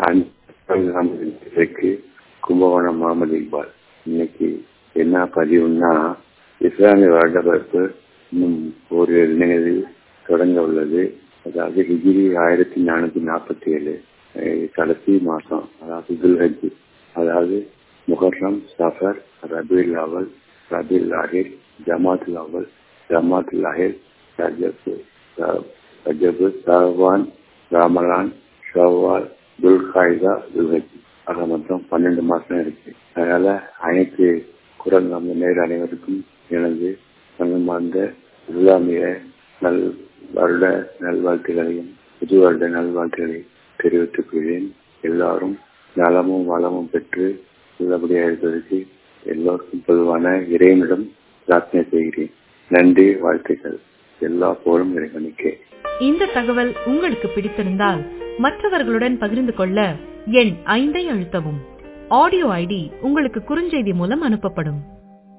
இன்றைக்கு கும்பகோணம் முகமது இக்பால் இன்னைக்கு என்ன பதிவுன்னா இஸ்லாமிய வருடப்பிறப்பு இன்னும் ஒரு நினைவில் தொடங்க உள்ளது அதாவது ஹிஜிரி ஆயிரத்தி நானூத்தி நாற்பத்தி ஏழு கடைசி மாசம் அதாவது துல்ஹஜ் அதாவது முஹர்ரம் சஃபர் ரபீல் அவல் ரபீல் ஆஹிர் ஜமாத் அவல் ஜமாத் லாஹிர் ரஜப் ரஜப் சஹவான் ராமலான் ஷவால் துல்காய்தா துல்ஹஜ் ஆக மொத்தம் பன்னெண்டு மாசம் இருக்கு அதனால அனைத்து குரங்காம நேர் அனைவருக்கும் எனது சங்கமார்ந்த இஸ்லாமிய நல் வருட நல்வாழ்த்துகளையும் புது வருட நல்வாழ்த்துகளையும் தெரிவித்துக் கொள்கிறேன் எல்லாரும் நலமும் வளமும் பெற்று நல்லபடியாக இருப்பதற்கு எல்லோருக்கும் பொதுவான இறைவனிடம் பிரார்த்தனை செய்கிறேன் நன்றி வாழ்த்துக்கள் எல்லா போலும் இறைவனுக்கே இந்த தகவல் உங்களுக்கு பிடித்திருந்தால் மற்றவர்களுடன் பகிர்ந்து கொள்ள எண் ஐந்தை அழுத்தவும் ஆடியோ ஐடி உங்களுக்கு குறுஞ்செய்தி மூலம் அனுப்பப்படும்